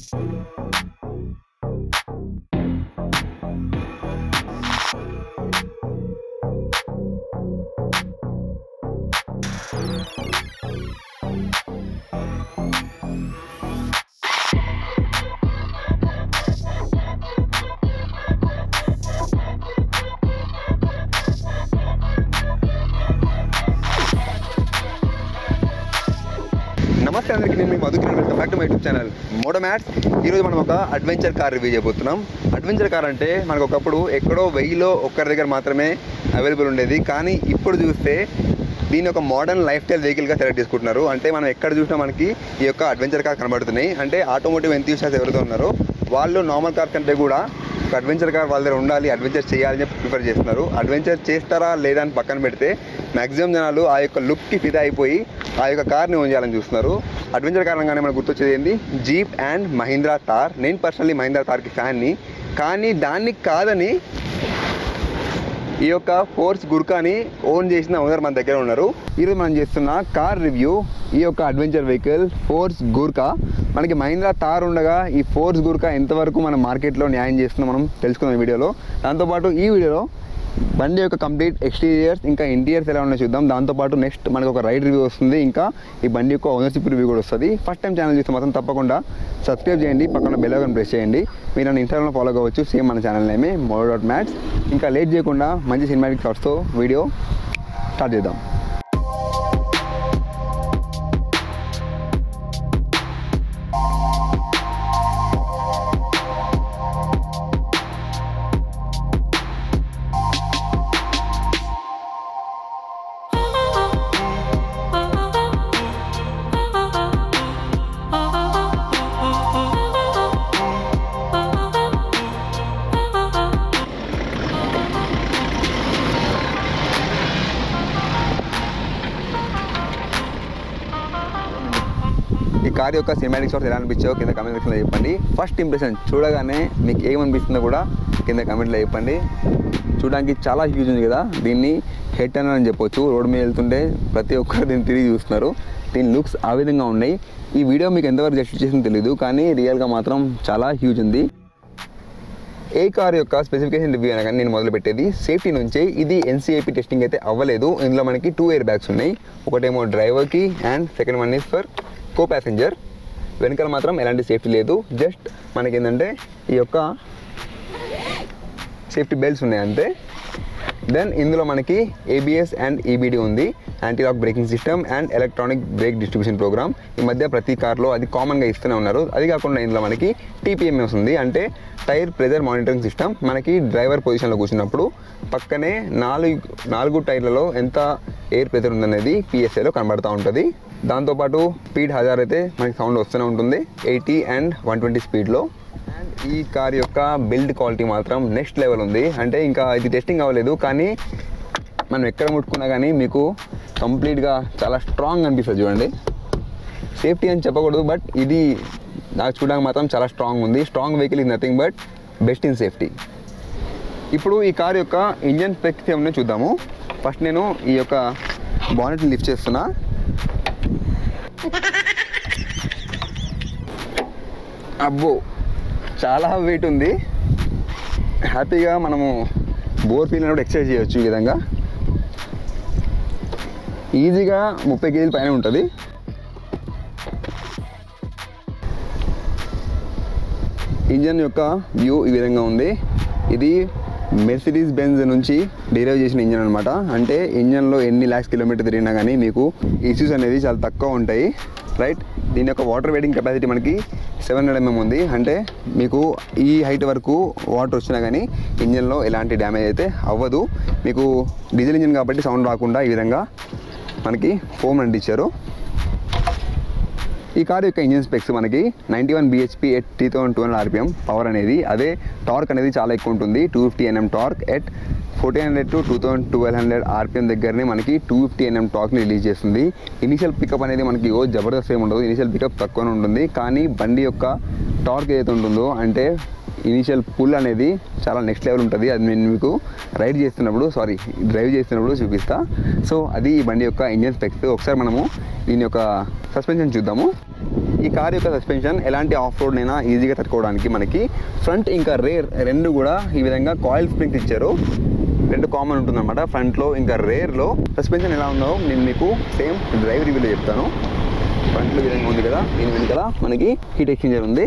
నమస్తే అందరికీ నేను మీ Madhukiran welcome back to my YouTube channel Modo Mats ఈరోజు మనం ఒక అడ్వెంచర్ కార్ రివ్యూ చేయబోతున్నాం అడ్వెంచర్ కార్ అంటే మనకు ఒకప్పుడు ఎక్కడో వెయ్యిలో ఒక్కరి దగ్గర మాత్రమే అవైలబుల్ ఉండేది కానీ ఇప్పుడు చూస్తే దీని ఒక మోడర్న్ లైఫ్ స్టైల్ వెహికల్గా సెలెక్ట్ చేసుకుంటున్నారు అంటే మనం ఎక్కడ చూసినా మనకి ఈ యొక్క అడ్వెంచర్ కార్ కనబడుతున్నాయి అంటే ఆటోమోటివ్ ఎంతూషియాస్ ఎవరైతే ఉన్నారో వాళ్ళు నార్మల్ కార్ కంటే కూడా ఒక అడ్వెంచర్ కార్ వాళ్ళ దగ్గర ఉండాలి అడ్వెంచర్ చేయాలని చెప్పి ప్రిఫర్ చేస్తున్నారు అడ్వెంచర్ చేస్తారా లేదా అని పక్కన పెడితే మ్యాక్సిమం జనాలు ఆ యొక్క లుక్కి ఫిదా అయిపోయి ఆ యొక్క కార్ని ఓన్ చేయాలని చూస్తున్నారు అడ్వెంచర్ కారణంగానే మనకు గుర్తొచ్చేది ఏంది జీప్ అండ్ మహీంద్రా తార్ నేను పర్సనల్లీ మహీంద్రా తార్కి ఫ్యాన్ని కానీ దాన్ని కాదని ఈ యొక్క ఫోర్స్ గుర్కాని ఓన్ చేసిన ఓనర్ మన దగ్గర ఉన్నారు ఈరోజు మనం చేస్తున్న కార్ రివ్యూ ఈ యొక్క అడ్వెంచర్ వెహికల్ ఫోర్స్ గుర్కా మనకి మహీంద్రా తార్ ఉండగా ఈ ఫోర్స్ గుర్కా ఎంతవరకు మన మార్కెట్లో న్యాయం చేస్తుందో మనం తెలుసుకుందాం ఈ వీడియోలో దాంతోపాటు ఈ వీడియోలో బండి యొక్క కంప్లీట్ ఎక్స్టీరియర్స్ ఇంకా ఇంటీరియర్స్ ఎలా ఉన్నాయో చూద్దాం దాంతోపాటు నెక్స్ట్ మనకు ఒక రైడ్ రివ్యూ వస్తుంది ఇంకా ఈ బండి యొక్క ఓనర్షిప్ రివ్యూ కూడా వస్తుంది ఫస్ట్ టైం ఛానల్ చూస్తే మాత్రం తప్పకుండా సబ్స్క్రైబ్ చేయండి పక్కన బెల్ ఐకాన్ ప్రెస్ చేయండి మీరు నన్ను ఇన్స్టాగ్రామ్లో ఫాలో కావచ్చు సేమ్ మన ఛానల్ నేమే మోడో డాట్ మ్యాట్స్ ఇంకా లేట్ చేయకుండా మంచి సినిమాటిక్ షార్ట్స్తో వీడియో స్టార్ట్ చేద్దాం ఈ కార్ యొక్క సినిమాటిక్ షాట్స్ ఎలా అనిపించాయో కింద కామెంట్ సెక్షన్లో చెప్పండి ఫస్ట్ ఇంప్రెషన్ చూడగానే మీకు ఏమనిపిస్తుందో కూడా కింద కామెంట్లో చెప్పండి చూడడానికి చాలా హ్యూజ్ ఉంది కదా దీన్ని హెడ్ టర్నర్ అని చెప్పొచ్చు రోడ్ మీద వెళ్తుంటే ప్రతి ఒక్కరు దీన్ని తిరిగి చూస్తున్నారు దీని లుక్స్ ఆ విధంగా ఉన్నాయి ఈ వీడియో మీకు ఎంతవరకు జస్టిస్ చేసిందో తెలియదు కానీ రియల్గా మాత్రం చాలా హ్యూజ్ ఉంది ఏ కార్ యొక్క స్పెసిఫికేషన్ రివ్యూ అనగా నేను మొదలు పెట్టేది సేఫ్టీ నుంచే ఇది ఎన్సీఏపీ టెస్టింగ్ అయితే అవ్వలేదు ఇందులో మనకి టూ ఎయిర్ బ్యాగ్స్ ఉన్నాయి ఒకటేమో డ్రైవర్కి and second one is for co passenger వెనకాల మాత్రం ఎలాంటి సేఫ్టీ లేదు జస్ట్ మనకి ఏంటంటే ఈ యొక్క సేఫ్టీ బెల్ట్స్ ఉన్నాయి అంతే దెన్ ఇందులో మనకి ఏబిఎస్ అండ్ ఈబిడి ఉంది anti lock braking system and electronic brake distribution program ఈ మధ్య ప్రతి కార్లో అది కామన్గా ఇస్తూనే ఉన్నారు అది కాకుండా ఇందులో మనకి టీపీఎంఎస్ ఉంది అంటే టైర్ ప్రెజర్ మానిటరింగ్ సిస్టమ్ మనకి డ్రైవర్ పొజిషన్లో కూర్చున్నప్పుడు పక్కనే నాలుగు నాలుగు టైర్లలో ఎంత ఎయిర్ ప్రెజర్ ఉందనేది పిఎస్ఏలో కనబడుతూ ఉంటుంది దాంతోపాటు స్పీడ్ హజార్ అయితే మనకి సౌండ్ వస్తూనే ఉంటుంది ఎయిటీ అండ్ వన్ ట్వంటీ స్పీడ్లో అండ్ ఈ కార్ యొక్క బిల్డ్ క్వాలిటీ మాత్రం నెక్స్ట్ లెవెల్ ఉంది అంటే ఇంకా ఇది టెస్టింగ్ అవ్వలేదు కానీ మనం ఎక్కడ ముట్టుకున్నా కానీ మీకు కంప్లీట్గా చాలా స్ట్రాంగ్ అనిపిస్తుంది చూడండి సేఫ్టీ అని చెప్పకూడదు బట్ ఇది నాకు చూడడానికి మాత్రం చాలా స్ట్రాంగ్ ఉంది strong vehicle is nothing but best in safety ఇప్పుడు ఈ కార్ యొక్క ఇంజన్ స్పెక్స్ ఏమన్నా చూద్దాము ఫస్ట్ నేను ఈ యొక్క బానెట్ని లిఫ్ట్ చేస్తున్నా అబ్బో చాలా వెయిట్ ఉంది హ్యాపీగా మనము బోర్ ఫీల్ అయినప్పుడు ఎక్సర్సైజ్ చేయొచ్చు ఈ విధంగా ఈజీగా ముప్పై కేజీల పైన ఉంటుంది ఇంజన్ యొక్క వ్యూ ఈ విధంగా ఉంది ఇది మెర్సిడీస్ బెంజ్ నుంచి డెరైవ్ చేసిన ఇంజన్ అనమాట అంటే ఇంజన్లో ఎన్ని ల్యాక్స్ కిలోమీటర్ తిరిగినా కానీ మీకు ఇష్యూస్ అనేది చాలా తక్కువ ఉంటాయి రైట్ దీని యొక్క వాటర్ వెయిటింగ్ కెపాసిటీ మనకి సెవెన్ హండ్రెడ్ ఎంఎం ఉంది అంటే మీకు ఈ హైట్ వరకు వాటర్ వచ్చినా కానీ ఇంజన్లో ఎలాంటి డ్యామేజ్ అయితే అవ్వదు మీకు డీజిల్ ఇంజన్ కాబట్టి సౌండ్ రాకుండా ఈ విధంగా మనకి ఫోమ్ అంటించారు ఈ కార్ యొక్క ఇంజిన్ స్పెక్స్ మనకి ninety one BHP at three thousand two hundred RPM power అనేది అదే టార్క్ అనేది చాలా ఎక్కువ ఉంటుంది two fifty Nm torque at fourteen hundred to two thousand twelve hundred RPM దగ్గరనే మనకి టూ ఫిఫ్టీ ఎన్ఎం టార్క్ని రిలీజ్ చేస్తుంది ఇనిషియల్ పికప్ అనేది మనకి ఓ జబర్దస్త్ ఏమి ఉండదు ఇనిషియల్ పికప్ తక్కువనే ఉంటుంది కానీ బండి యొక్క టార్క్ ఏదైతే ఉంటుందో అంటే ఇనిషియల్ పుల్ అనేది చాలా నెక్స్ట్ లెవెల్ ఉంటుంది అది నేను మీకు రైడ్ చేస్తున్నప్పుడు సారీ డ్రైవ్ చేస్తున్నప్పుడు చూపిస్తా సో అది ఈ బండి యొక్క ఇంజన్ స్పెక్స్ ఒకసారి మనము దీని యొక్క సస్పెన్షన్ చూద్దాము ఈ కార్ యొక్క సస్పెన్షన్ ఎలాంటి ఆఫ్ రోడ్ అయినా ఈజీగా తట్టుకోవడానికి మనకి ఫ్రంట్ ఇంకా రేర్ రెండు కూడా ఈ విధంగా కాయిల్ స్ప్రింగ్స్ ఇచ్చారు రెండు కామన్ ఉంటుందన్నమాట ఫ్రంట్లో ఇంకా రేర్లో సస్పెన్షన్ ఎలా ఉందో నేను మీకు సేమ్ డ్రైవ్ రివ్యూలో చెప్తాను ఫ్రంట్లో ఈ విధంగా ఉంది కదా దీని వెనకాల మనకి హీట్ ఎక్స్చేంజర్ ఉంది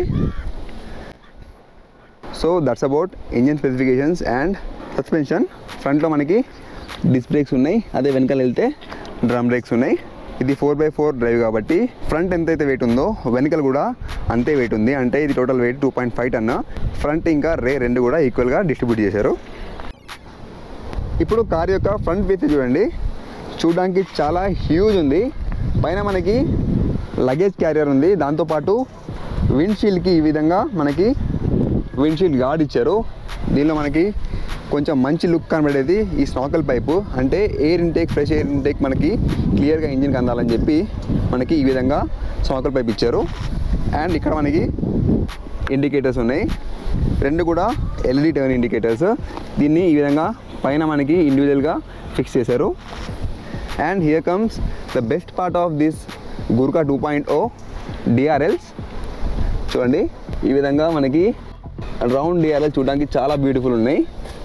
so that's about engine specifications and suspension ఫ్రంట్లో మనకి డిస్క్ బ్రేక్స్ ఉన్నాయి అదే వెనకాల వెళ్తే డ్రమ్ బ్రేక్స్ ఉన్నాయి ఇది ఫోర్ బై ఫోర్ డ్రైవ్ కాబట్టి ఫ్రంట్ ఎంతైతే వెయిట్ ఉందో వెనకాల కూడా అంతే వెయిట్ ఉంది అంటే ఇది total weight two point five ton front ఇంకా రే రెండు కూడా ఈక్వల్గా డిస్ట్రిబ్యూట్ చేశారు ఇప్పుడు కార్ యొక్క ఫ్రంట్ ఫీచర్ చూడండి చూడడానికి చాలా హ్యూజ్ ఉంది పైన మనకి లగేజ్ క్యారియర్ ఉంది దాంతోపాటు విండ్షీల్డ్కి ఈ విధంగా మనకి విండ్షీల్డ్ గార్డ్ ఇచ్చారు దీనిలో మనకి కొంచెం మంచి లుక్ కనబడేది ఈ స్నాకల్ పైపు అంటే air intake fresh air intake మనకి క్లియర్గా ఇంజిన్కి అందాలని చెప్పి మనకి ఈ విధంగా స్నాకల్ పైప్ ఇచ్చారు అండ్ ఇక్కడ మనకి ఇండికేటర్స్ ఉన్నాయి రెండు కూడా ఎల్ఈడి టర్న్ ఇండికేటర్స్ దీన్ని ఈ విధంగా పైన మనకి ఇండివిజువల్గా ఫిక్స్ చేశారు and here comes the best part of this Gurkha two point o DRLs చూడండి ఈ విధంగా మనకి రౌండ్ డిఆర్ఎల్ చూడడానికి చాలా బ్యూటిఫుల్ ఉన్నాయి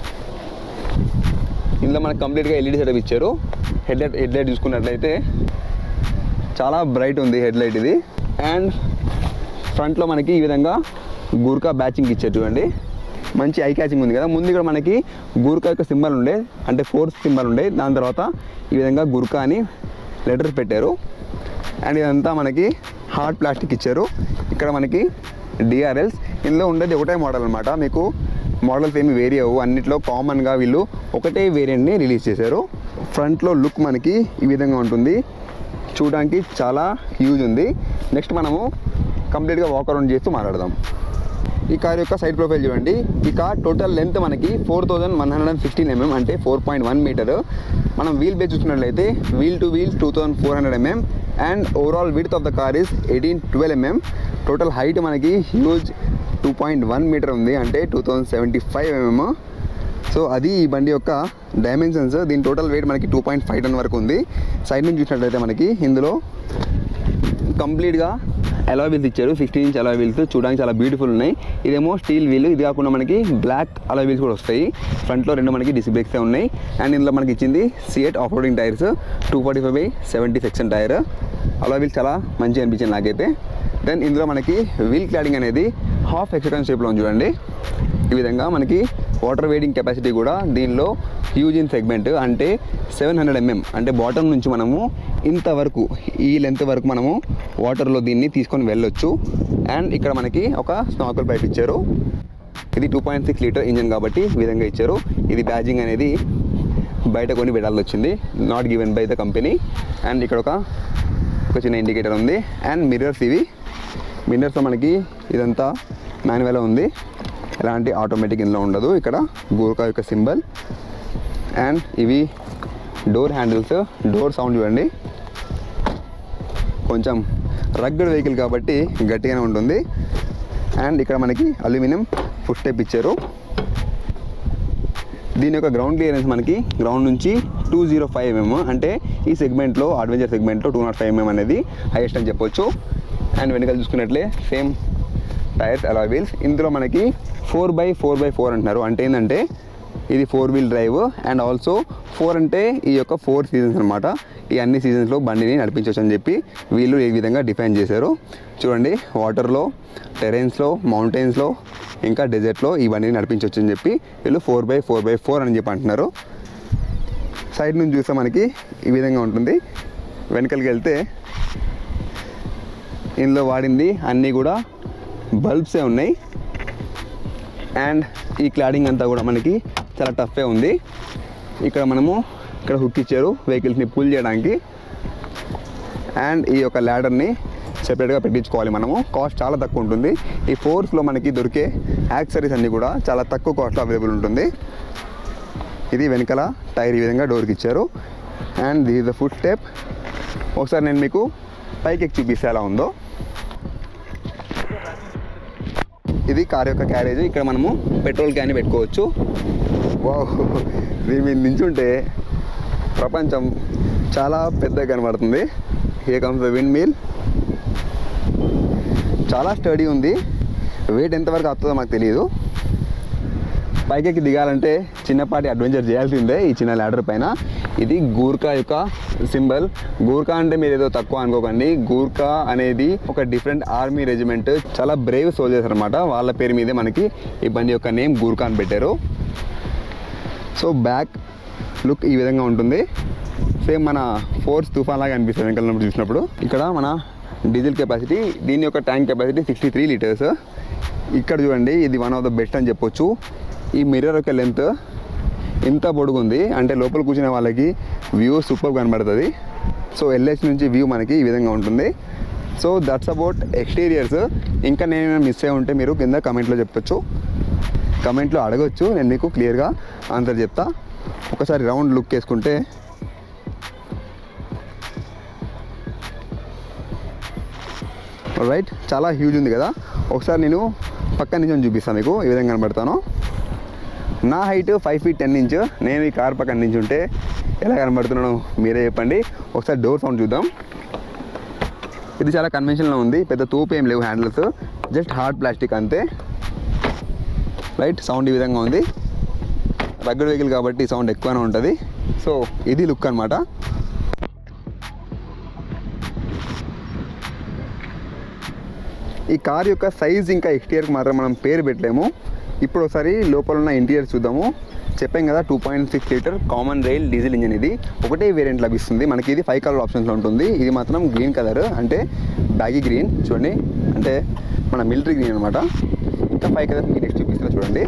ఇందులో మనకు కంప్లీట్గా ఎల్ఈడి సెటప్ ఇచ్చారు హెడ్ లైట్ హెడ్ లైట్ చూసుకున్నట్లయితే చాలా బ్రైట్ ఉంది హెడ్ లైట్ ఇది అండ్ ఫ్రంట్లో మనకి ఈ విధంగా గూర్కా బ్యాచింగ్ ఇచ్చారు చూడండి మంచి ఐ క్యాచింగ్ ఉంది కదా ముందు ఇక్కడ మనకి గూర్కా యొక్క సింబల్ ఉండే అంటే ఫోర్త్ సింబల్ ఉండే దాని తర్వాత ఈ విధంగా గుర్కా అని లెటర్స్ పెట్టారు అండ్ ఇదంతా మనకి హార్డ్ ప్లాస్టిక్ ఇచ్చారు ఇక్కడ మనకి డిఆర్ఎల్స్ ఇందులో ఉండేది ఒకటే మోడల్ అనమాట మీకు మోడల్స్ ఏమి వేరీ అవ్వు అన్నిట్లో కామన్గా వీళ్ళు ఒకటే వేరియంట్ని రిలీజ్ చేశారు ఫ్రంట్లో లుక్ మనకి ఈ విధంగా ఉంటుంది చూడడానికి చాలా హ్యూజ్ ఉంది నెక్స్ట్ మనము కంప్లీట్గా వాక్ అరౌండ్ చేస్తూ మాట్లాడదాం ఈ కార్ యొక్క సైడ్ ప్రొఫైల్ చూడండి ఈ కార్ టోటల్ లెంత్ మనకి four thousand one hundred and fifteen mm అంటే ఫోర్ పాయింట్ వన్ మీటర్ మనం వీల్ బేస్ చూసుకున్నట్లయితే wheel to wheel two thousand four hundred mm and overall width of the car is eighteen twelve mm total height మనకి huge two point one metre ఉంది అంటే two thousand seventy five mm so అది ఈ బండి యొక్క dimensions దీని total weight మనకి two point five టన్ వరకు ఉంది సైడ్ నుంచి చూసినట్లయితే మనకి ఇందులో కంప్లీట్గా అలాయ్ వీల్స్ ఇచ్చారు సిక్స్టీన్ ఇంచ్ అలాయ్ వీల్స్ చూడడానికి చాలా బ్యూటిఫుల్ ఉన్నాయి ఇదేమో స్టీల్ వీల్ ఇది కాకుండా మనకి బ్లాక్ అలాయ్ వీల్స్ కూడా వస్తాయి ఫ్రంట్లో రెండు మనకి డిస్ బ్రేక్స్ ఉన్నాయి అండ్ ఇందులో మనకి ఇచ్చింది CEAT off roading tyres two forty five by seventy section tyre alloy wheels చాలా మంచిగా అనిపించింది నాకైతే దెన్ ఇందులో మనకి వీల్ క్లాడింగ్ అనేది హాఫ్ ఎక్స్టెన్ షేప్లో ఉంది చూడండి ఈ విధంగా మనకి వాటర్ వెయిటింగ్ కెపాసిటీ కూడా దీనిలో హ్యూజ్ ఇన్ సెగ్మెంట్ అంటే సెవెన్ హండ్రెడ్ ఎంఎం అంటే బాటమ్ నుంచి మనము ఇంతవరకు ఈ లెంత్ వరకు మనము వాటర్లో దీన్ని తీసుకొని వెళ్ళొచ్చు అండ్ ఇక్కడ మనకి ఒక స్నాకల్ పైప్ ఇచ్చారు ఇది two point six litre engine కాబట్టి ఈ విధంగా ఇచ్చారు ఇది బ్యాజింగ్ అనేది బయట కొని పెట్టాల్సి వచ్చింది not given by the company and ఇక్కడ ఒక ఒక చిన్న ఇండికేటర్ ఉంది అండ్ మిర్రర్స్ ఇవి మిర్రర్స్లో మనకి ఇదంతా మాన్యువల్ ఉంది ఎలాంటి ఆటోమేటిక్ ఇందులో ఉండదు ఇక్కడ గోర్కా యొక్క సింబల్ అండ్ ఇవి డోర్ హ్యాండిల్స్ డోర్ సౌండ్ చూడండి కొంచెం రగ్గడ్ వెహికల్ కాబట్టి గట్టిగానే ఉంటుంది అండ్ ఇక్కడ మనకి అల్యూమినియం ఫుట్ స్టెప్ ఇచ్చారు దీని యొక్క గ్రౌండ్ క్లియరెన్స్ మనకి గ్రౌండ్ నుంచి టూ జీరో ఫైవ్ ఎంఎం అంటే ఈ సెగ్మెంట్లో అడ్వెంచర్ సెగ్మెంట్లో టూ నాట్ ఫైవ్ ఎంఎం అనేది హైయెస్ట్ అని చెప్పొచ్చు అండ్ వెనకాల చూసుకున్నట్లే సేమ్ టైర్స్ అలా వీల్స్ ఇందులో మనకి four by four by four అంటున్నారు అంటే ఏంటంటే ఇది four wheel drive and also four అంటే ఈ యొక్క ఫోర్ సీజన్స్ అనమాట ఈ అన్ని సీజన్స్లో బండిని నడిపించవచ్చు అని చెప్పి వీళ్ళు ఈ విధంగా డిఫైన్ చేశారు చూడండి వాటర్లో టెరెన్స్లో మౌంటైన్స్లో ఇంకా డెజర్ట్లో ఈ బండిని నడిపించవచ్చు అని చెప్పి వీళ్ళు four by four by four అని చెప్పి అంటున్నారు సైడ్ నుంచి చూస్తే మనకి ఈ విధంగా ఉంటుంది వెనకలికి వెళ్తే ఇందులో వాడింది అన్నీ కూడా బల్బ్సే ఉన్నాయి అండ్ ఈ క్లాడింగ్ అంతా కూడా మనకి చాలా టఫే ఉంది ఇక్కడ మనము ఇక్కడ హుక్ ఇచ్చారు వెహికల్స్ని పుల్ చేయడానికి అండ్ ఈ యొక్క ల్యాడర్ని సెపరేట్గా పెట్టించుకోవాలి మనము కాస్ట్ చాలా తక్కువ ఉంటుంది ఈ ఫోర్స్లో మనకి దొరికే యాక్సరీస్ అన్నీ కూడా చాలా తక్కువ కాస్ట్లో అవైలబుల్ ఉంటుంది ఇది వెనకాల టైర్ ఈ విధంగా డోర్కి ఇచ్చారు and this the foot step ఒకసారి నేను మీకు పైకి ఎక్కి చూపిస్తే ఎలా ఉందో ఇది కార్ యొక్క క్యారేజ్ ఇక్కడ మనము పెట్రోల్ క్యాన్ పెట్టుకోవచ్చు వావ్ దీని మీద నించుంటే ప్రపంచం చాలా పెద్దగా కనబడుతుంది ఏ కమ్స్ ద విండ్ మీల్ చాలా స్టడీ ఉంది వెయిట్ ఎంతవరకు వస్తుందో మాకు తెలియదు పైకెక్కి దిగాలంటే చిన్నపాటి అడ్వెంచర్ చేయాల్సిందే ఈ చిన్న ల్యాడర్ పైన ఇది గూర్ఖా యొక్క సింబల్ గూర్ఖా అంటే మీరు ఏదో తక్కువ అనుకోకండి గూర్ఖా అనేది ఒక డిఫరెంట్ ఆర్మీ రెజిమెంట్ చాలా బ్రేవ్ సోల్జర్స్ అనమాట వాళ్ళ పేరు మీదే మనకి ఈ బండి యొక్క నేమ్ గూర్ఖా అని పెట్టారు సో బ్యాక్ లుక్ ఈ విధంగా ఉంటుంది సేమ్ మన ఫోర్స్ తుఫాన్ లాగా అనిపిస్తుంది వెనకాల నుండి చూసినప్పుడు ఇక్కడ మన డీజిల్ కెపాసిటీ దీని యొక్క tank capacity sixty three litres ఇక్కడ చూడండి ఇది వన్ ఆఫ్ ద బెస్ట్ అని చెప్పొచ్చు ఈ మిర్రర్ యొక్క లెంత్ ఇంత పొడుగుంది అంటే లోపల కూర్చునే వాళ్ళకి వ్యూ సూపర్ కనబడుతుంది సో ఎల్హెచ్ నుంచి వ్యూ మనకి ఈ విధంగా ఉంటుంది సో దట్స్ అబౌట్ ఎక్స్టీరియర్స్ ఇంకా నేను మిస్ అయి ఉంటే మీరు కింద కమెంట్లో చెప్పొచ్చు కమెంట్లో అడగొచ్చు నేను మీకు క్లియర్గా ఆన్సర్ చెప్తా ఒకసారి రౌండ్ లుక్ వేసుకుంటే రైట్ చాలా హ్యూజ్ ఉంది కదా ఒకసారి నేను పక్క నుంచి చూపిస్తాను మీకు ఈ విధంగా కనబడతాను నా height five feet ten inch నేను ఈ కార్ పక్కన నుంచి ఉంటే ఎలా కనబడుతున్నాను మీరే చెప్పండి ఒకసారి డోర్ సౌండ్ చూద్దాం ఇది చాలా కన్వెన్షనల్గా ఉంది పెద్ద తోపు ఏం లేవు హ్యాండిల్స్ జస్ట్ హార్డ్ ప్లాస్టిక్ అంతే రైట్ సౌండ్ ఈ విధంగా ఉంది రగ్గడ్ వెహికల్ కాబట్టి సౌండ్ ఎక్కువనే ఉంటుంది సో ఇది లుక్ అనమాట ఈ కార్ యొక్క సైజ్ ఇంకా ఎక్స్టీరియర్కి మాత్రం మనం పేరు పెట్టలేము ఇప్పుడు ఒకసారి లోపల ఉన్న ఇంటీరియర్ చూద్దాము చెప్పాం కదా two point six litre common rail diesel engine ఇది ఒకటే వేరియంట్ లభిస్తుంది మనకి ఇది ఫైవ్ కలర్ ఆప్షన్స్లో ఉంటుంది ఇది మాత్రం గ్రీన్ కలర్ అంటే బ్యాగీ గ్రీన్ చూడండి అంటే మన మిలిటరీ గ్రీన్ అనమాట ఇంకా ఫైవ్ కలర్స్ మీకు నెక్స్ట్ చూపిస్తున్నా చూడండి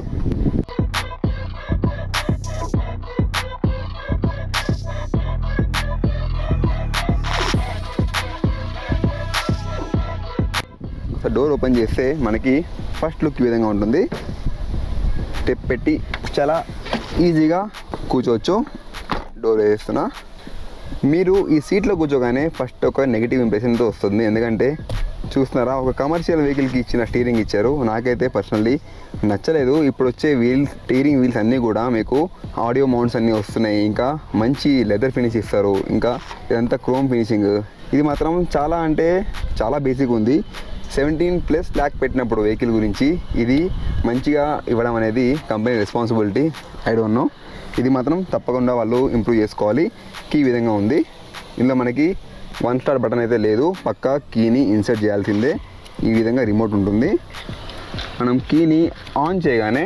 డోర్ ఓపెన్ చేస్తే మనకి ఫస్ట్ లుక్ ఈ విధంగా ఉంటుంది స్టెప్ పెట్టి చాలా ఈజీగా కూర్చోవచ్చు డోర్ వేస్తున్నా మీరు ఈ సీట్లో కూర్చోగానే ఫస్ట్ ఒక నెగిటివ్ ఇంప్రెషన్తో వస్తుంది ఎందుకంటే చూస్తున్నారా ఒక కమర్షియల్ వెహికల్కి ఇచ్చిన స్టీరింగ్ ఇచ్చారు నాకైతే పర్సనల్లీ నచ్చలేదు ఇప్పుడు వచ్చే వీల్స్ స్టీరింగ్ వీల్స్ అన్నీ కూడా మీకు ఆడియో మౌంట్స్ అన్నీ వస్తున్నాయి ఇంకా మంచి లెదర్ ఫినిష్ ఇస్తారు ఇంకా ఇదంతా క్రోమ్ ఫినిషింగ్ ఇది మాత్రం చాలా అంటే చాలా బేసిక్ ఉంది సెవెంటీన్ ప్లస్ ల్యాక్ పెట్టినప్పుడు వెహికల్ గురించి ఇది మంచిగా ఇవ్వడం అనేది company responsibility I don't know ఇది మాత్రం తప్పకుండా వాళ్ళు ఇంప్రూవ్ చేసుకోవాలి కీ ఈ విధంగా ఉంది ఇందులో మనకి వన్ స్టార్ బటన్ అయితే లేదు పక్కా కీని ఇన్సర్ట్ చేయాల్సిందే ఈ విధంగా రిమోట్ ఉంటుంది మనం కీని ఆన్ చేయగానే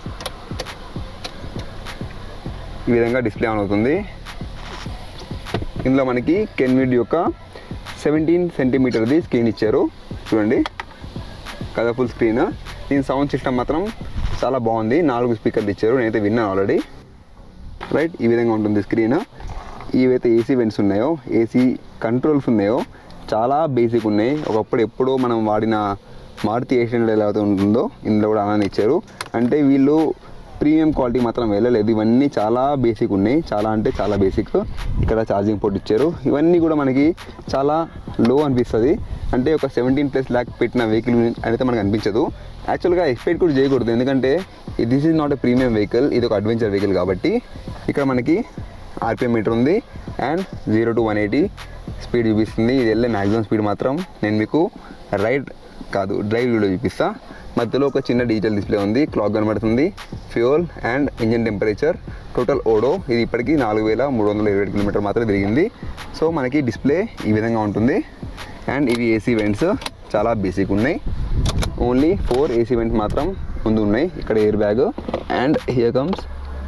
ఈ విధంగా డిస్ప్లే ఆన్ అవుతుంది ఇందులో మనకి కెన్విడ్ యొక్క సెవెంటీన్ సెంటీమీటర్ది స్క్రీన్ ఇచ్చారు చూడండి కలర్ఫుల్ స్క్రీన్ దీని సౌండ్ సిస్టమ్ మాత్రం చాలా బాగుంది నాలుగు స్పీకర్లు ఇచ్చారు నేనైతే విన్నాను ఆల్రెడీ రైట్ ఈ విధంగా ఉంటుంది స్క్రీన్ ఏవైతే ఏసీ వెంట్స్ ఉన్నాయో ఏసీ కంట్రోల్స్ ఉన్నాయో చాలా బేసిక్ ఉన్నాయి ఒకప్పుడు ఎప్పుడో మనం వాడిన మారుతి ఏషియన్ ఎలా అయితే ఉంటుందో ఇందులో కూడా అలానే ఇచ్చారు అంటే వీళ్ళు ప్రీమియం క్వాలిటీ మాత్రం వెళ్ళలేదు ఇవన్నీ చాలా బేసిక్ ఉన్నాయి చాలా అంటే చాలా బేసిక్ ఇక్కడ ఛార్జింగ్ పోర్ట్ ఇచ్చారు ఇవన్నీ కూడా మనకి చాలా లో అనిపిస్తుంది అంటే ఒక సెవెంటీన్ ప్లస్ ల్యాక్ పెట్టిన వెహికల్ అయితే మనకు అనిపించదు యాక్చువల్గా ఎక్స్పెక్ట్ కూడా చేయకూడదు ఎందుకంటే this is not a premium vehicle ఇది ఒక అడ్వెంచర్ వెహికల్ కాబట్టి ఇక్కడ మనకి ఆర్పిఎం మీటర్ ఉంది and zero to one eighty speed చూపిస్తుంది ఇది వెళ్ళే మ్యాక్సిమం స్పీడ్ మాత్రం నేను మీకు రైడ్ కాదు డ్రైవ్ వీడియో చూపిస్తా మధ్యలో ఒక చిన్న డిజిటల్ డిస్ప్లే ఉంది క్లాక్ కనబడుతుంది fuel and engine temperature total odo ఇది ఇప్పటికీ నాలుగు వేల మూడు వందల ఇరవై ఏడు కిలోమీటర్ మాత్రమే తిరిగింది సో మనకి డిస్ప్లే ఈ విధంగా ఉంటుంది అండ్ ఇవి ఏసీ వెంట్స్ చాలా బేసిక్ ఉన్నాయి ఓన్లీ ఫోర్ ఏసీ వెంట్స్ మాత్రం ముందు ఉన్నాయి ఇక్కడ airbag and here comes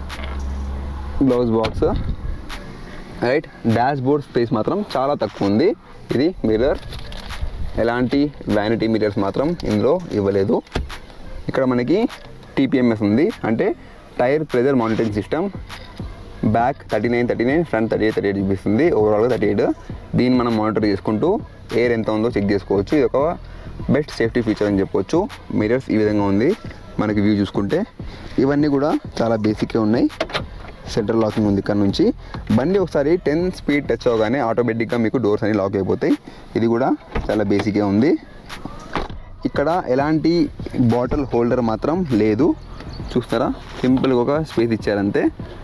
glove box right dashboard space మాత్రం చాలా తక్కువ ఉంది ఇది మిర్రర్ ఎలాంటి వ్యానిటీ మిరర్స్ మాత్రం ఇందులో ఇవ్వలేదు ఇక్కడ మనకి టీపీఎంఎస్ ఉంది అంటే tyre pressure monitoring system back thirty nine thirty nine front thirty eight thirty eight చూపిస్తుంది ఓవరాల్గా థర్టీ ఎయిట్ దీన్ని మనం మానిటర్ చేసుకుంటూ ఎయిర్ ఎంత ఉందో చెక్ చేసుకోవచ్చు ఇది ఒక బెస్ట్ సేఫ్టీ ఫీచర్ అని చెప్పొచ్చు మిరర్స్ ఈ విధంగా ఉంది మనకి వ్యూ చూసుకుంటే ఇవన్నీ కూడా చాలా బేసిక్గా ఉన్నాయి సెంట్రల్ లాకింగ్ ఉంది ఇక్కడ నుంచి బండి ఒకసారి టెన్ స్పీడ్ టచ్ అవగానే ఆటోమేటిక్గా మీకు డోర్స్ అన్ని లాక్ అయిపోతాయి ఇది కూడా చాలా బేసిక్గా ఉంది ఇక్కడ ఎలాంటి బాటిల్ హోల్డర్ మాత్రం లేదు చూస్తారా సింపుల్గా ఒక స్పేస్ ఇచ్చారంతే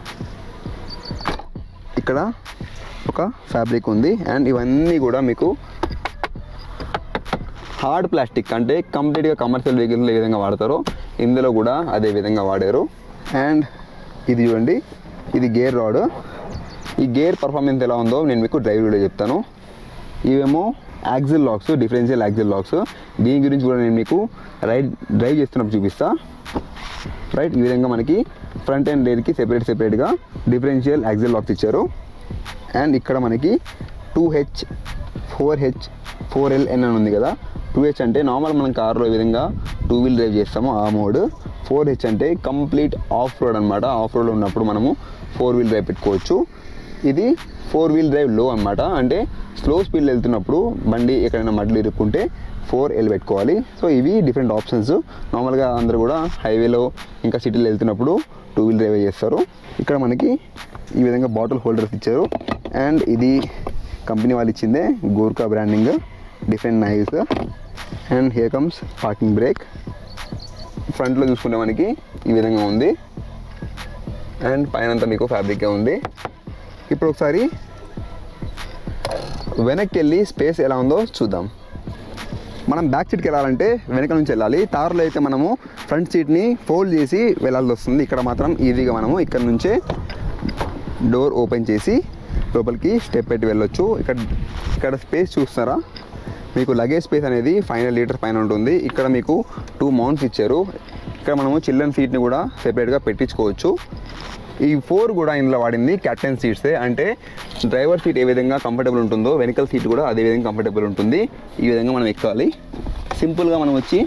ఇక్కడ ఒక ఫ్యాబ్రిక్ ఉంది అండ్ ఇవన్నీ కూడా మీకు హార్డ్ ప్లాస్టిక్ అంటే కంప్లీట్గా కమర్షియల్ వెహికల్స్లో ఏ విధంగా వాడతారో ఇందులో కూడా అదే విధంగా వాడారు అండ్ ఇది చూడండి ఇది గేర్ రాడ్ ఈ గేర్ పర్ఫార్మెన్స్ ఎలా ఉందో నేను మీకు డ్రైవ్ వీడియో చెప్తాను ఇవేమో axle locks differential axle locks దీని గురించి కూడా నేను మీకు రైడ్ డ్రైవ్ చేస్తున్నప్పుడు చూపిస్తా రైట్ ఈ విధంగా మనకి ఫ్రంట్ అండ్ రేర్కి సెపరేట్ సెపరేట్గా డిఫరెన్షియల్ యాక్సిల్ లాక్స్ ఇచ్చారు అండ్ ఇక్కడ మనకి two H four H four L N అని ఉంది కదా టూ హెచ్ అంటే నార్మల్ మనం కార్లో ఈ విధంగా టూ వీల్ డ్రైవ్ చేస్తామో ఆ మోడ్ ఫోర్ హెచ్ అంటే కంప్లీట్ ఆఫ్ రోడ్ అనమాట ఆఫ్ రోడ్ ఉన్నప్పుడు మనము ఫోర్ వీల్ డ్రైవ్ పెట్టుకోవచ్చు ఇది ఫోర్ వీల్ డ్రైవ్ లో అనమాట అంటే స్లో స్పీడ్లో వెళ్తున్నప్పుడు బండి ఎక్కడైనా మడ్లు ఇరుక్కుంటే ఫోర్ ఎల్ పెట్టుకోవాలి సో ఇవి డిఫరెంట్ ఆప్షన్స్ నార్మల్గా అందరూ కూడా హైవేలో ఇంకా సిటీలో వెళ్తున్నప్పుడు టూ వీల్ డ్రైవ్ చేస్తారు ఇక్కడ మనకి ఈ విధంగా బాటిల్ హోల్డర్స్ ఇచ్చారు అండ్ ఇది కంపెనీ వాళ్ళు ఇచ్చిందే Gurkha branding different knives and here comes parking brake ఫ్రంట్లో చూసుకుంటే మనకి ఈ విధంగా ఉంది అండ్ పైన అంతా మీకు ఫ్యాబ్రిక్గా ఉంది ఇప్పుడు ఒకసారి వెనక్కి వెళ్ళి స్పేస్ ఎలా ఉందో చూద్దాం మనం బ్యాక్ సీట్కి వెళ్ళాలంటే వెనక నుంచి వెళ్ళాలి తారులో అయితే మనము ఫ్రంట్ సీట్ని ఫోల్డ్ చేసి వెళ్ళాల్సి వస్తుంది ఇక్కడ మాత్రం ఈజీగా మనము ఇక్కడ నుంచే డోర్ ఓపెన్ చేసి లోపలికి స్టెప్ పెట్టి వెళ్ళొచ్చు ఇక్కడ ఇక్కడ స్పేస్ చూస్తారా మీకు లగేజ్ స్పేస్ అనేది ఫైవ్ లీటర్ పైన ఉంటుంది ఇక్కడ మీకు టూ మౌంట్స్ ఇచ్చారు ఇక్కడ మనము చిల్డ్రన్ సీట్ని కూడా సెపరేట్గా పెట్టించుకోవచ్చు ఈ ఫోర్ కూడా ఇందులో వాడింది క్యాప్టెన్ సీట్సే అంటే డ్రైవర్ సీట్ ఏ విధంగా కంఫర్టబుల్ ఉంటుందో వెనకల్ సీట్ కూడా అదే విధంగా కంఫర్టబుల్ ఉంటుంది ఈ విధంగా మనం ఎక్కాలి సింపుల్గా మనం వచ్చి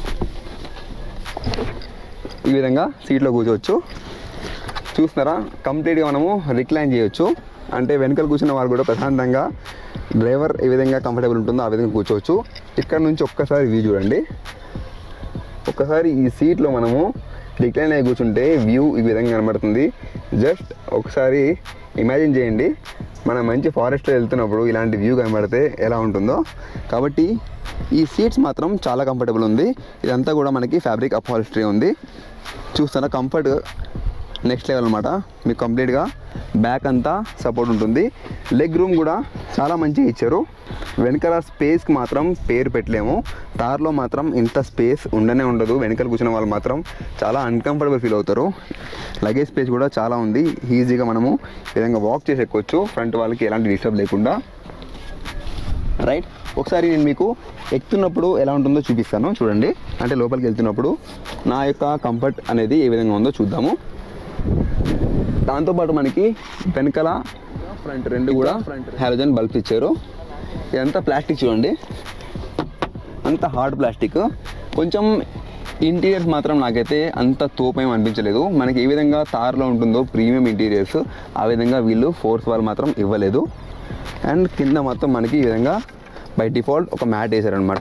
ఈ విధంగా సీట్లో కూర్చోవచ్చు చూస్తున్నారా కంప్లీట్గా మనము రిక్లైన్ చేయొచ్చు అంటే వెనకాల కూర్చున్న వాళ్ళు కూడా ప్రశాంతంగా డ్రైవర్ ఏ విధంగా కంఫర్టబుల్ ఉంటుందో ఆ విధంగా కూర్చోవచ్చు ఇక్కడ నుంచి ఒక్కసారి వ్యూ చూడండి ఒక్కసారి ఈ సీట్లో మనము రిక్లైన్ అయి కూర్చుంటే వ్యూ ఈ విధంగా కనబడుతుంది జస్ట్ ఒకసారి ఇమాజిన్ చేయండి మనం మంచి ఫారెస్ట్లో వెళ్తున్నప్పుడు ఇలాంటి వ్యూ కనబడితే ఎలా ఉంటుందో కాబట్టి ఈ సీట్స్ మాత్రం చాలా కంఫర్టబుల్ ఉంది ఇదంతా కూడా మనకి ఫ్యాబ్రిక్ అపాలిస్ట్రీ ఉంది చూస్తారా కంఫర్ట్ నెక్స్ట్ లెవెల్ అనమాట మీకు కంప్లీట్గా బ్యాక్ అంతా సపోర్ట్ ఉంటుంది లెగ్ రూమ్ కూడా చాలా మంచిగా ఇచ్చారు వెనకాల స్పేస్కి మాత్రం పేరు పెట్టలేము కార్లో మాత్రం ఇంత స్పేస్ ఉండనే ఉండదు వెనకాల కూర్చున్న వాళ్ళు మాత్రం చాలా అన్కంఫర్టబుల్ ఫీల్ అవుతారు లగేజ్ స్పేస్ కూడా చాలా ఉంది ఈజీగా మనము ఈ విధంగా వాక్ చేసి ఎక్కొచ్చు ఫ్రంట్ వాళ్ళకి ఎలాంటి డిస్టర్బ్ లేకుండా రైట్ ఒకసారి నేను మీకు ఎక్కుతున్నప్పుడు ఎలా ఉంటుందో చూపిస్తాను చూడండి అంటే లోపలికి వెళ్తున్నప్పుడు నా యొక్క కంఫర్ట్ అనేది ఏ విధంగా ఉందో చూద్దాము దాంతోపాటు మనకి వెనకాల ఫ్రంట్ రెండు కూడా హాలోజన్ బల్బ్స్ ఇచ్చారు ఇదంతా ప్లాస్టిక్ చూడండి అంత హార్డ్ ప్లాస్టిక్ కొంచెం ఇంటీరియర్స్ మాత్రం నాకైతే అంత తోపేం అనిపించలేదు మనకి ఏ విధంగా తార్లో ఉంటుందో ప్రీమియం ఇంటీరియర్స్ ఆ విధంగా వీళ్ళు ఫోర్స్ వాళ్ళు మాత్రం ఇవ్వలేదు అండ్ కింద మొత్తం మనకి ఈ విధంగా బై డిఫాల్ట్ ఒక మ్యాట్ వేసారనమాట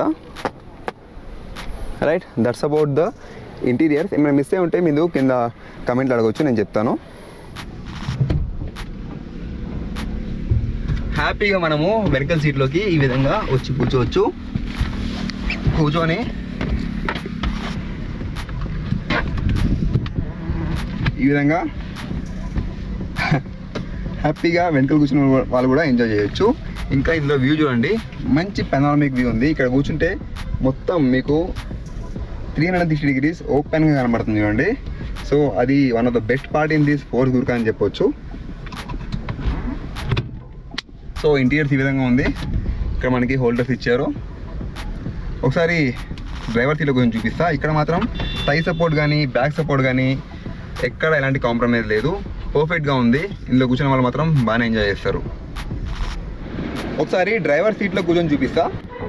right that's about the interiors ఏమైనా మిస్ అయి ఉంటే మీరు కింద కమెంట్లు అడగవచ్చు నేను చెప్తాను హ్యాపీగా మనము వెనకల్ సీట్లోకి ఈ విధంగా వచ్చి కూర్చోవచ్చు కూర్చొని ఈ విధంగా హ్యాపీగా వెనకలు కూర్చున్న వాళ్ళు కూడా ఎంజాయ్ చేయొచ్చు ఇంకా ఇందులో వ్యూ చూడండి మంచి పెనామిక్ వ్యూ ఉంది ఇక్కడ కూర్చుంటే మొత్తం మీకు త్రీ హండ్రెడ్ సిక్స్టీ డిగ్రీస్ ఓపెన్గా కనబడుతుంది చూడండి సో అది one of the best part in this four Gurkha అని చెప్పొచ్చు సో ఇంటీరియర్స్ ఈ విధంగా ఉంది ఇక్కడ మనకి హోల్డర్స్ ఇచ్చారు ఒకసారి డ్రైవర్ సీట్లో కొంచెం చూపిస్తా ఇక్కడ మాత్రం టై సపోర్ట్ కానీ బ్యాక్ సపోర్ట్ కానీ ఎక్కడ ఎలాంటి కాంప్రమైజ్ లేదు పర్ఫెక్ట్గా ఉంది ఇందులో కూర్చున్న వాళ్ళు మాత్రం బాగానే ఎంజాయ్ చేస్తారు ఒకసారి డ్రైవర్ సీట్లో కూర్చొని చూపిస్తా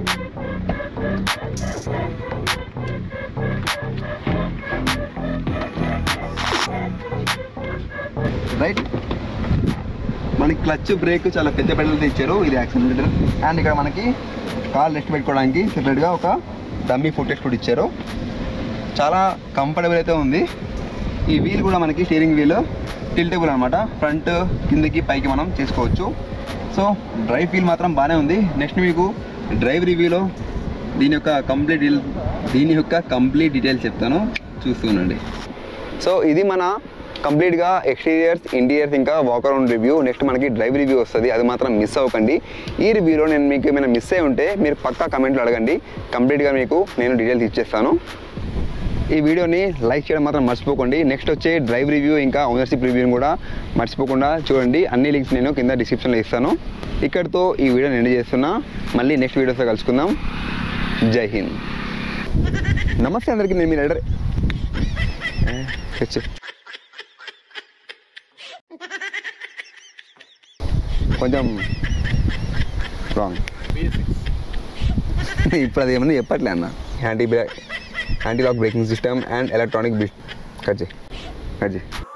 రైట్ మనకి క్లచ్ బ్రేక్ చాలా పెద్ద పెద్దలతో ఇచ్చారు ఇది యాక్సిలరేటర్ అండ్ ఇక్కడ మనకి కార్ రెస్ట్ పెట్టుకోవడానికి సెపరేట్గా ఒక డమ్మీ ఫుట్ కూడా ఇచ్చారు చాలా కంఫర్టబుల్ అయితే ఉంది ఈ వీల్ కూడా మనకి స్టీరింగ్ వీల్ టిల్టబుల్ అనమాట ఫ్రంట్ కిందకి పైకి మనం చేసుకోవచ్చు సో డ్రైవ్ ఫీల్ మాత్రం బాగానే ఉంది నెక్స్ట్ మీకు డ్రైవ్ రివ్యూలో దీని యొక్క కంప్లీట్ దీని యొక్క కంప్లీట్ డీటెయిల్స్ చెప్తాను చూస్తుండండి సో ఇది మన కంప్లీట్గా ఎక్స్టీరియర్స్ ఇంటీరియర్స్ ఇంకా వాక్ అరౌండ్ రివ్యూ నెక్స్ట్ మనకి డ్రైవ్ రివ్యూ వస్తుంది అది మాత్రం మిస్ అవ్వకండి ఈ రివ్యూలో నేను మీకు ఏమైనా మిస్ అయి ఉంటే మీరు పక్కా కమెంట్లో అడగండి కంప్లీట్గా మీకు నేను డీటెయిల్స్ ఇచ్చేస్తాను ఈ వీడియోని లైక్ చేయడం మాత్రం మర్చిపోకండి నెక్స్ట్ వచ్చే డ్రైవ్ రివ్యూ ఇంకా ఓనర్షిప్ రివ్యూని కూడా మర్చిపోకుండా చూడండి అన్ని లింక్స్ నేను కింద డిస్క్రిప్షన్లో ఇస్తాను ఇక్కడితో ఈ వీడియోని ఎండ్ చేస్తున్నా మళ్ళీ నెక్స్ట్ వీడియోతో కలుసుకుందాం జై హింద్ నమస్తే అందరికీ నేను మీ రైడర్ వచ్చి కొంచెం రాంగ్ ఇప్పుడు అది ఏమన్నా చెప్పట్లే అన్న anti brake anti lock braking system and electronic బిట్ కట్ చేయి కట్ చేయి